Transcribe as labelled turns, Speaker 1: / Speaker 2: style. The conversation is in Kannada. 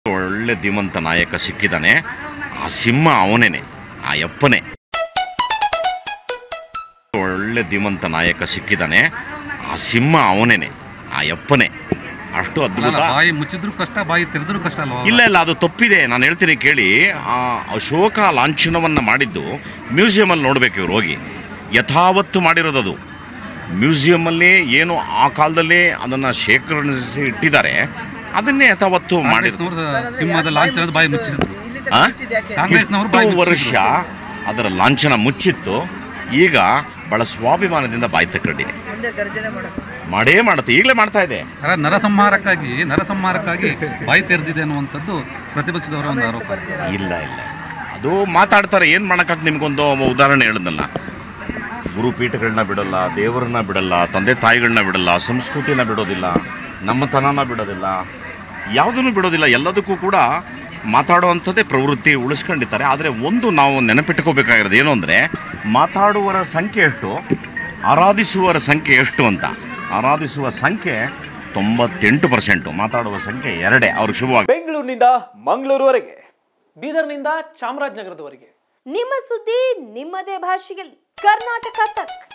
Speaker 1: ಒಳ್ಳೆ ಧೀಮಂತ ನಾಯಕ ಸಿಕ್ಕಿದ್ದಾನೆ ಆ ಸಿಂಹ ಅವನೇನೆ ಆ ಯಪ್ಪನೇ ಒಳ್ಳೆ ಧೀಮಂತ ನಾಯಕ ಸಿಕ್ಕಿದ್ದಾನೆ ಆ ಸಿಂಹ ಅವನೇನೆ ಆ ಯಪ್ಪನೇ ಅಷ್ಟು
Speaker 2: ಅಲ್ಲ,
Speaker 1: ಅದ್ಭುತ
Speaker 2: ಬಾಯಿ ಮುಚ್ಚಿದ್ರು ಕಷ್ಟ ಬಾಯಿ ತೆರೆದ್ರು ಕಷ್ಟ ಅಲ್ವಾ
Speaker 1: ಇಲ್ಲ ಇಲ್ಲ ಅದು ತಪ್ಪಿದೆ ನಾನು ಹೇಳ್ತೀನಿ ಕೇಳಿ ಆ ಅಶೋಕ ಲಾಂಛನವನ್ನು ಮಾಡಿದ್ದು ಮ್ಯೂಸಿಯಮಲ್ಲಿ ನೋಡ್ಬೇಕು ಇವ್ರು ಹೋಗಿ ಯಥಾವತ್ತು ಮಾಡಿರೋದದು ಮ್ಯೂಸಿಯಮಲ್ಲಿ ಏನು ಆ ಕಾಲದಲ್ಲಿ ಅದನ್ನು ಶೇಖರಿಸಿ ಇಟ್ಟಿದ್ದಾರೆ ಅದನ್ನೇ ಯಥಾವತ್ತು ಮಾಡಿದ್ರು
Speaker 2: ಕಾಂಗ್ರೆಸ್ನವರು ಸಿಂಹದ ಲಾಂಛನದ ಬಾಯಿ ಮುಚ್ಚಿದ್ರು
Speaker 1: ಆ?
Speaker 2: ಕಾಂಗ್ರೆಸ್ನವರು ಬಾಯಿ
Speaker 1: ಇಷ್ಟು ವರ್ಷ
Speaker 2: ಮುಚ್ಚಿದ್ರು.
Speaker 1: ಅದರ ಲಾಂಛನ ಮುಚ್ಚಿತ್ತು ಈಗ ಬಹಳ ಸ್ವಾಭಿಮಾನದಿಂದ ಬಾಯಿ ತಕ್ಕೊಂಡಿದೆ ಮಾಡೇ ಮಾಡುತ್ತೆ ಈಗಲೇ ಮಾಡ್ತಾ ಇದೆ
Speaker 2: ಅಲ್ಲ, ನರಸಂಹಾರಕ್ಕಾಗಿ ನರಸಂಹಾರಕ್ಕಾಗಿ ಬಾಯಿ ತೆರೆದಿದೆ ಅನ್ನುವಂಥದ್ದು ಪ್ರತಿಪಕ್ಷದವರ ಒಂದು ಆರೋಪ
Speaker 1: ಇಲ್ಲ ಇಲ್ಲ ಅದು ಮಾತಾಡ್ತಾರೆ ಏನು ಮಾಡೋಕ್ಕಾಗ ನಿಮ್ಗೊಂದು ಉದಾಹರಣೆ ಹೇಳಿದ್ನಲ್ಲ ಗುರುಪೀಠಗಳನ್ನ ಬಿಡಲ್ಲ ದೇವರನ್ನ ಬಿಡಲ್ಲ ತಂದೆ ತಾಯಿಗಳನ್ನ ಬಿಡಲ್ಲ ಸಂಸ್ಕೃತಿನ ಬಿಡೋದಿಲ್ಲ ನಮ್ಮತನನ ಬಿಡೋದಿಲ್ಲ ಯಾವುದನ್ನು ಬಿಡೋದಿಲ್ಲ ಎಲ್ಲದಕ್ಕೂ ಕೂಡ ಮಾತಾಡುವಂಥದ್ದೇ ಪ್ರವೃತ್ತಿ ಉಳಿಸ್ಕೊಂಡಿದ್ದಾರೆ ಆದರೆ ಒಂದು ನಾವು ನೆನಪಿಟ್ಕೋಬೇಕಾಗಿರೋದು ಏನು ಅಂದರೆ ಮಾತಾಡುವವರ ಸಂಖ್ಯೆ ಎಷ್ಟು ಆರಾಧಿಸುವವರ ಸಂಖ್ಯೆ ಎಷ್ಟು ಅಂತ ಆರಾಧಿಸುವ ಸಂಖ್ಯೆ ತೊಂಬತ್ತೆಂಟು ಪರ್ಸೆಂಟು ಮಾತಾಡುವ ಸಂಖ್ಯೆ ಎರಡೇ ಅವ್ರಿಗೆ ಶುಭವಾಗಿ
Speaker 3: ಬೆಂಗಳೂರಿನಿಂದ ಮಂಗಳೂರುವರೆಗೆ ಬೀದರ್ನಿಂದ ಚಾಮರಾಜನಗರದವರೆಗೆ
Speaker 4: ನಿಮ್ಮ ಸುದ್ದಿ ನಿಮ್ಮದೇ ಭಾಷೆಯಲ್ಲಿ ಕರ್ನಾಟಕ ತಕ್